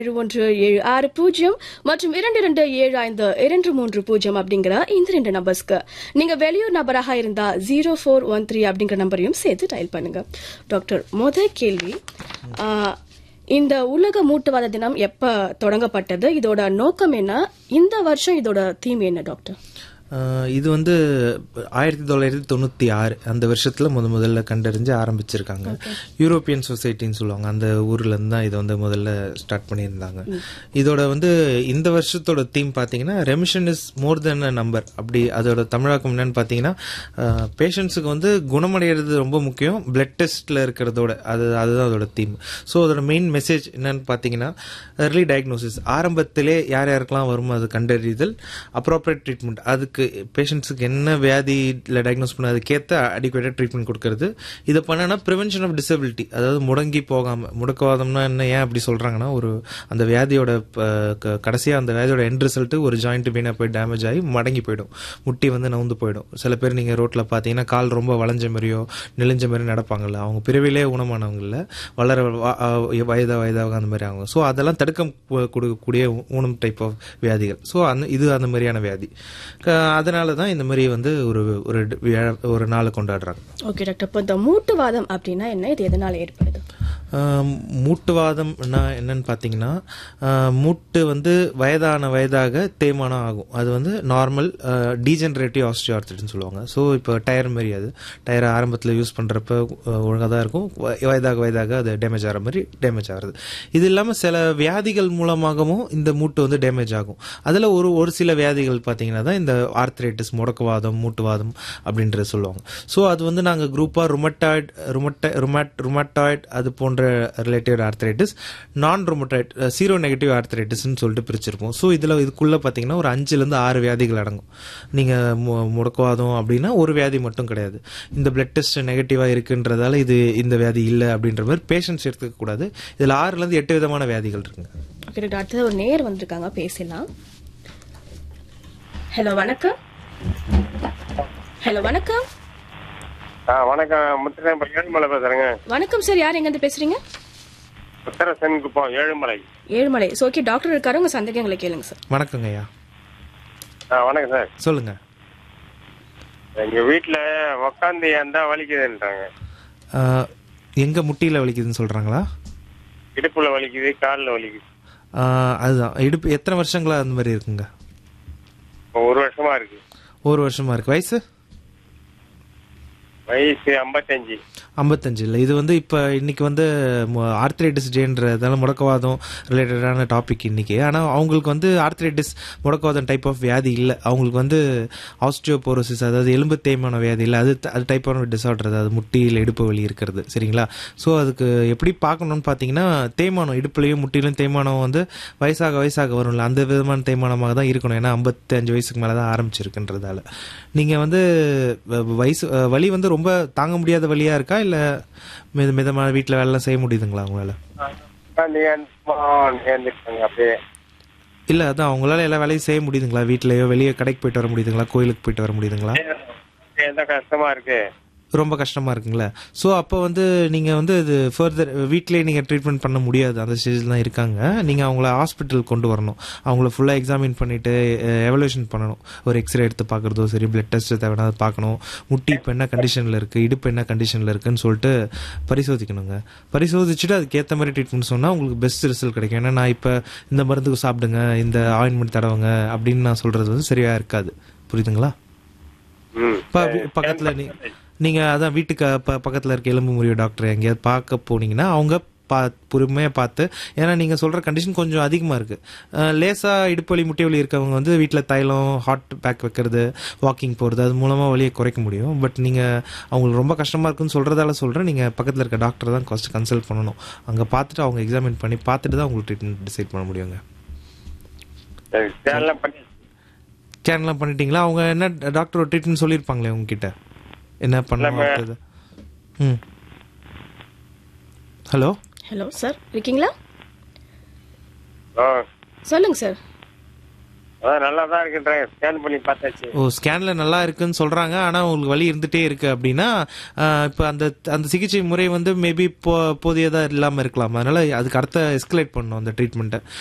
ஏழு ஒன்று ஏழு ஆறு பூஜ்ஜியம் மற்றும் இரண்டு இரண்டு ஏழு ஐந்து இரண்டு மூன்று பூஜ்ஜியம் அப்படிங்கிற இந்த ரெண்டு நம்பர்ஸ்க்கு நீங்க வெளியூர் நபராக இருந்தா ஜீரோ ஃபோர் ஒன் த்ரீ அப்படிங்கிற நம்பரையும் சேர்த்து டயல் பண்ணுங்க டாக்டர் முத கேள்வி ஆ, இந்த உலக மூட்டுவாத தினம் எப்ப தொடங்கப்பட்டது இதோட நோக்கம் என்ன இந்த வருஷம் இதோட தீம் என்ன டாக்டர் ஆஹ் இது வந்து ஆயிரத்தி தொள்ளாயிரத்தி தொண்ணூற்றி ஆறு அந்த வருஷத்தில் முத முதல்ல கண்டறிஞ்சு ஆரம்பிச்சிருக்காங்க யூரோப்பியன் சொசைட்டின்னு சொல்லுவாங்க அந்த ஊர்ல இருந்து தான் இதை வந்து முதல்ல ஸ்டார்ட் பண்ணியிருந்தாங்க இதோட வந்து இந்த வருஷத்தோட தீம் பார்த்தீங்கன்னா remission is more then a number அப்படி அதோட தமிழாக்கம் என்னன்னு பார்த்தீங்கன்னா பேஷண்ட்ஸுக்கு வந்து குணமடைகிறது ரொம்ப முக்கியம் பிளட் டெஸ்ட்டில் இருக்கிறதோட அது அதுதான் அதோட தீம் ஸோ அதோட மெயின் மெசேஜ் என்னன்னு பார்த்தீங்கன்னா early diagnosis ஆரம்பத்திலே யார் யாருக்கெல்லாம் வருமோ அது கண்டறிதல் அப்ராப்ரியேட் ட்ரீட்மெண்ட் அதுக்கு பேஷண்ட்ஸுக்கு என்ன வியாதியில் டயக்னோஸ் பண்ண அதுக்கேற்ற அடிக்குவேட்டட் ட்ரீட்மெண்ட் கொடுக்கறது இதை பண்ணனா ப்ரிவென்ஷன் ஆஃப் டிசபிலிட்டி அதாவது முடங்கி போகாமல் முடக்கவாதம்னா என்ன ஏன் அப்படி சொல்கிறாங்கன்னா ஒரு அந்த வியாதியோட கடைசியாக அந்த வியாதியோட எண்ட் ரிசல்ட்டு ஒரு ஜாயிண்ட் வீணாக போய் டேமேஜ் ஆகி மடங்கி போயிடும் முட்டி வந்து நவுந்து போயிடும் சில பேர் நீங்கள் ரோட்டில் பார்த்தீங்கன்னா கால் ரொம்ப வளைஞ்ச மாதிரியோ நெளிஞ்ச மாதிரி நடப்பாங்கல்ல அவங்க பிறவிலே ஊனமானவங்கள வளர வ- அஹ் வயதா வயதாக அந்த மாதிரி ஆகும் ஸோ அதெல்லாம் தடுக்க கு- கொடுக்கக்கூடிய ஊனம் டைப் ஆஃப் வியாதிகள் ஸோ அந்த இது அந்த மாதிரியான வியாதி க- அதனால தான் இந்த மாதிரி வந்து ஒரு ஒரு ட- விழா- ஒரு நாளை கொண்டாடுறாங்க ஓகே டாக்டர் இப்போ இந்த மூட்டுவாதம் அப்படின்னா என்ன இது எதனால ஏற்படுது ஆஹ் மூட்டுவாதம்னா என்னன்னு பார்த்தீங்கன்னா ஆஹ் மூட்டு வந்து வயதான வயதாக தேய்மானம் ஆகும் அது வந்து நார்மல் டீஜெனரேட்டிவ் ஆஸ்டியோஆர்த்திட்னு சொல்லுவாங்க ஸோ இப்போ டயர் மாதிரி அது டயர் ஆரம்பத்தில் யூஸ் பண்ணுறப்ப ஒழுங்காக தான் இருக்கும் வ- வயதாக வயதாக அது டேமேஜ் ஆகிற மாதிரி டேமேஜ் ஆகுறது இது இல்லாமல் சில வியாதிகள் மூலமாகவும் இந்த மூட்டு வந்து டேமேஜ் ஆகும் அதில் ஒரு ஒரு சில வியாதிகள் பார்த்தீங்கன்னா தான் இந்த ஆர்த்ரைட்டிஸ் முடக்குவாதம் மூட்டுவாதம் அப்படின்றது சொல்லுவாங்க ஸோ அது வந்து நாங்கள் குரூப்பாக ருமட்டாய்ட் ருமட்ட ருமட் ருமட்டாய்ட் அது போன்ற ரிலேட்டட் ஆர்த்ரைட்டிஸ் நான் ருமட்டாய்ட் சீரோ நெகட்டிவ் ஆர்த்ரைட்டிஸ்னு சொல்லிட்டு பிரிச்சிருப்போம் ஸோ இதில் இதுக்குள்ளே பார்த்தீங்கன்னா ஒரு அஞ்சுலேருந்து ஆறு வியாதிகள் அடங்கும் நீங்கள் முடக்குவாதம் அப்படின்னா ஒரு வியாதி மட்டும் கிடையாது இந்த பிளட் டெஸ்ட் நெகட்டிவாக இருக்குன்றதால இது இந்த வியாதி இல்லை அப்படின்ற மாதிரி பேஷண்ட்ஸ் எடுத்துக்க கூடாது இதில் ஆறுலேருந்து எட்டு விதமான வியாதிகள் இருக்குங்க ஓகே டாக்டர் அடுத்தது ஒரு நேர் வந்திருக்காங்க பேசலாம் ஹலோ வணக்கம் ஹலோ வணக்கம் ஆ வணக்கம் முத்திரம் ஏழுமலை பேசுறேங்க வணக்கம் சார் யார் எங்கேருந்து பேசுறீங்க Mutharasan Kuppam Ezhumalai Ezhumalai so okay doctor இருக்காரு உங்க சந்தேகங்களை கேளுங்க சார் வணக்கங்க ஐயா ஆ வணக்கம் சார் சொல்லுங்கள் எங்க வீட்டுல உக்காந்து ஏந்தா வலிக்குதுன்றாங்க எங்கே முட்டியில் வலிக்குதுன்னு சொல்கிறாங்களா இடுப்புல வலிக்குது காலில் வலிக்குது அதுதான் இடுப்பு எத்தனை வருஷங்களா அந்த மாதிரி இருக்குங்க இப்போ ஒரு வருஷமா இருக்கு ஒரு வருஷமா இருக்கு வயசு வயசு ஐம்பத்தஞ்சு ஐம்பத்தஞ்சு இல்லை இது வந்து இப்போ இன்னைக்கு வந்து ஆர்த்ரைட்டிஸ் டேன்றதால முடக்கவாதம் ரிலேட்டடான டாபிக் இன்னைக்கு ஆனால் அவங்களுக்கு வந்து ஆர்த்ரைட்டிஸ் முடக்கவாதம் டைப் ஆஃப் வியாதி இல்லை அவங்களுக்கு வந்து ஆஸ்டியோபோரோசிஸ் அதாவது எலும்பு தேய்மான வியாதி இல்லை அது அது டைப் ஆஃப் டிசார்டர் அது முட்டியில் இடுப்பு வலி இருக்கிறது சரிங்களா ஸோ அதுக்கு எப்படி பார்க்கணும்னு பார்த்தீங்கன்னா தேய்மானம் இடுப்புலையும் முட்டிலையும் தேய்மானம் வந்து வயசாக வயசாக வரும்ல அந்த விதமான தேய்மானமாக தான் இருக்கணும் ஏன்னா ஐம்பத்தஞ்சு வயசுக்கு மேலே தான் ஆரம்பிச்சிருக்குன்றதால நீங்கள் வந்து வ- வயசு அஹ், வலி வந்து ரொம்ப தாங்க முடியாத வலியாக இருக்கா இல்லை மித மிதமான வீட்டில் வேலைலாம் செய்ய முடியுதுங்களா அவங்களால உட்காந்து ஏந்துட்டாங்க அப்படியே இல்லை அதான் அவங்களால எல்லா வேலையும் செய்ய முடியுதுங்களா வீட்லயோ வெளியே கடைக்கு போயிட்டு வர முடியுதுங்களா கோயிலுக்கு போயிட்டு வர முடியுதுங்களா எந்த கஷ்டமா இருக்கு ரொம்ப கஷ்டமாக இருக்குங்களா ஸோ அப்போ வந்து நீங்கள் வந்து இது ஃபர்தர் வீட்டிலேயே நீங்கள் ட்ரீட்மெண்ட் பண்ண முடியாது அந்த ஸ்டேஜில் தான் இருக்காங்க நீங்கள் அவங்கள ஹாஸ்பிட்டல் கொண்டு வரணும் அவங்கள ஃபுல்லாக எக்ஸாமின் பண்ணிவிட்டு எவல்யூஷன் பண்ணணும் ஒரு எக்ஸ்ரே எடுத்து பார்க்குறதோ சரி பிளட் டெஸ்ட் தேவைன்னா பார்க்கணும் முட்டி இப்போ என்ன கண்டிஷனில் இருக்குது இடுப்பு என்ன கண்டிஷனில் இருக்குன்னு சொல்லிட்டு பரிசோதிக்கணுங்க பரிசோதிச்சுட்டு அதுக்கேற்ற மாதிரி ட்ரீட்மெண்ட் சொன்னால் உங்களுக்கு பெஸ்ட் ரிசல்ட் கிடைக்கும் ஏன்னா நான் இப்போ இந்த மருந்துக்கு சாப்பிடுங்க இந்த ஆயின்மெண்ட் தடவுங்க அப்படின்னு நான் சொல்கிறது வந்து சரியாக இருக்காது புரியுதுங்களா ம் ப- பக்கத்துல நீ நீங்க அதான் வீட்டுக்கு ப- பக்கத்துல இருக்க எலும்பு முறிவு டாக்டர் எங்கேயாவது பார்க்க போனீங்கன்னா அவங்க பா பொறுமையாக பார்த்து ஏன்னா நீங்கள் சொல்கிற கண்டிஷன் கொஞ்சம் அதிகமாக இருக்குது லேசாக இடுப்பு வலி முட்டி வலி இருக்கவங்க வந்து வீட்டில் தைலம் ஹாட் பேக் வைக்கிறது வாக்கிங் போகிறது அது மூலமாக வலியை குறைக்க முடியும் பட் நீங்கள் அவங்களுக்கு ரொம்ப கஷ்டமாக இருக்குன்னு சொல்கிறதால சொல்கிறேன் நீங்கள் பக்கத்தில் இருக்க டாக்டர் தான் ஃபஸ்ட்டு கன்சல்ட் பண்ணணும் அங்கே பார்த்துட்டு அவங்க எக்ஸாமின் பண்ணி பார்த்துட்டு தான் உங்களுக்கு ட்ரீட்மெண்ட் டிசைட் பண்ண முடியுங்க சரி சேனல்லாம் பண்ணி ஸ்கேன்லாம் பண்ணிட்டீங்களா அவங்க என்ன டாக்டர் ஒரு ட்ரீட்மெண்ட் சொல்லியிருப்பாங்களே உங்ககிட்ட என்ன பண்ணலாம் இல்ல, அடுத்தது ம் ஹலோ ஹலோ சார் இருக்கீங்களா ஆ சொல்லுங்க சார் அதான் நல்லா தான் இருக்குன்றேன் ஸ்கேன் பண்ணி பார்த்தாச்சு ஓ ஸ்கேன்ல நல்லா இருக்குன்னு சொல்றாங்க ஆனா உங்களுக்கு வலி இருந்துட்டே இருக்கு அப்படின்னா ஆஹ், இப்ப அந்த அந்த சிகிச்சை முறை வந்து மேபி போ போதியதா இல்லாம இருக்கலாம் அதனால அதுக்கு அடுத்த எஸ்கலேட் பண்ணும் அந்த ட்ரீட்மெண்ட்டை